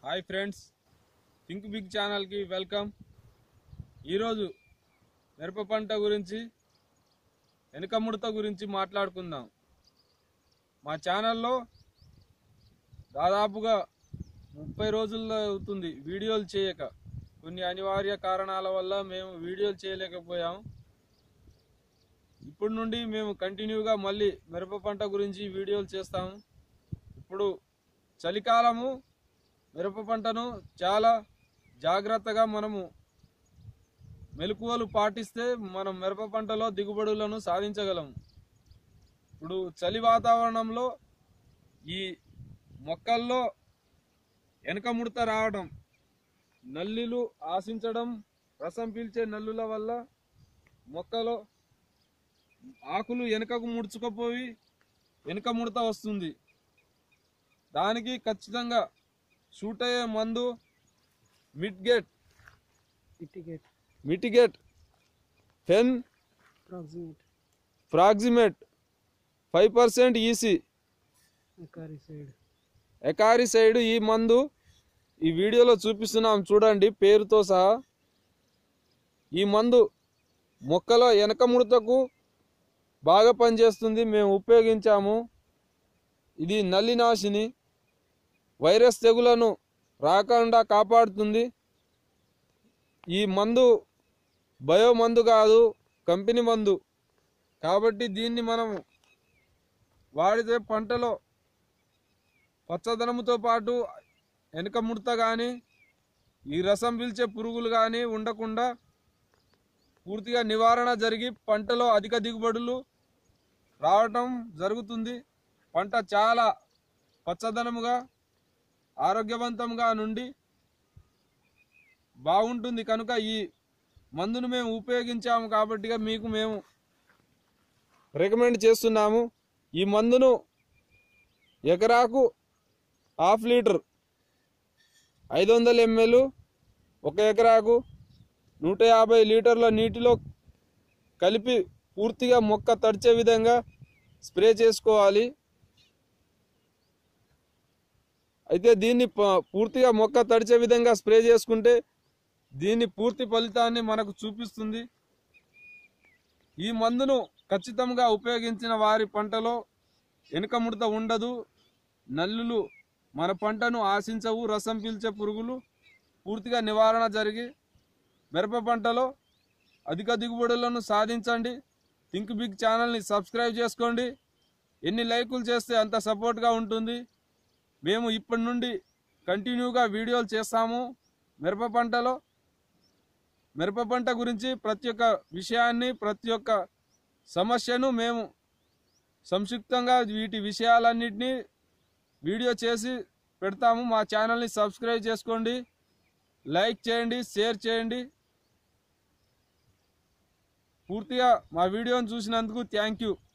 hi friends think big ఛానల్కి welcome ఈరోజు మిరప పంట గురించి వెనుక ముడత గురించి మాట్లాడుకుందాం మా ఛానల్లో దాదాపుగా ముప్పై రోజుల్లో అవుతుంది వీడియోలు చేయక కొన్ని అనివార్య కారణాల వల్ల మేము వీడియోలు చేయలేకపోయాం ఇప్పుడు నుండి మేము కంటిన్యూగా మళ్ళీ మిరప పంట గురించి వీడియోలు చేస్తాము ఇప్పుడు చలికాలము మిరప పంటను చాలా జాగ్రత్తగా మనము మెలకువలు పాటిస్తే మనం మిరప పంటలో దిగుబడులను సాధించగలము ఇప్పుడు చలి వాతావరణంలో ఈ మొక్కల్లో వెనక ముడత రావడం నల్లులు ఆశించడం రసం పీల్చే నల్లుల వల్ల మొక్కలో ఆకులు వెనుకకు ముడుచుకుపోయి వెనుక ముడత వస్తుంది దానికి ఖచ్చితంగా షూట్ అయ్యే మందు mitigate mitigate, mitigate fen proximate, proximate five percent EC acaricide, acaricide ఈ మందు ఈ వీడియోలో చూపిస్తున్నాం చూడండి పేరుతో సహా ఈ మందు మొక్కలో వెనక ముడతకు బాగా పనిచేస్తుంది మేము ఉపయోగించాము ఇది నల్లినాశిని వైరస్ తెగులను రాకుండా కాపాడుతుంది ఈ మందు బయో మందు కాదు కంపెనీ మందు కాబట్టి దీన్ని మనం వాడితే పంటలో పచ్చదనముతో పాటు వెనుక ముడత కానీ ఈ రసం పీల్చే పురుగులు కానీ ఉండకుండా పూర్తిగా నివారణ జరిగి పంటలో అధిక దిగుబడులు రావటం జరుగుతుంది పంట చాలా పచ్చదనముగా ఆరోగ్యవంతంగా నుండి బాగుంటుంది కనుక ఈ మందును మేము ఉపయోగించాము కాబట్టి మీకు మేము రికమెండ్ చేస్తున్నాము ఈ మందును ఎకరాకు హాఫ్ లీటర్ ఐదు వందల ఎంఎల్ ఒక ఎకరాకు నూట యాభై లీటర్ల నీటిలో కలిపి పూర్తిగా మొక్క తడిచే విధంగా స్ప్రే చేసుకోవాలి అయితే దీన్ని ప- పూర్తిగా మొక్క తడిచే విధంగా స్ప్రే చేసుకుంటే దీని పూర్తి ఫలితాన్ని మనకు చూపిస్తుంది ఈ మందును ఖచ్చితంగా ఉపయోగించిన వారి పంటలో వెనుక ముడత ఉండదు నల్లులు మన పంటను ఆశించవు రసం పీల్చే పురుగులు పూర్తిగా నివారణ జరిగి మిరప పంటలో అధిక దిగుబడులను సాధించండి థింక్ బిగ్ ఛానల్ని సబ్స్క్రైబ్ చేసుకోండి ఎన్ని లైకులు చేస్తే అంత సపోర్ట్గా ఉంటుంది మేము ఇప్పటి నుండి కంటిన్యూగా వీడియోలు చేస్తాము మిరప పంటలో మిరప పంట గురించి ప్రతి ఒక్క విషయాన్ని ప్రతి ఒక్క సమస్యను మేము సంక్షిప్తంగా వీటి విషయాలన్నింటినీ వీడియో చేసి పెడతాము మా ఛానల్ని సబ్స్క్రైబ్ చేసుకోండి లైక్ చేయండి షేర్ చేయండి పూర్తిగా మా వీడియోని చూసినందుకు థ్యాంక్ యూ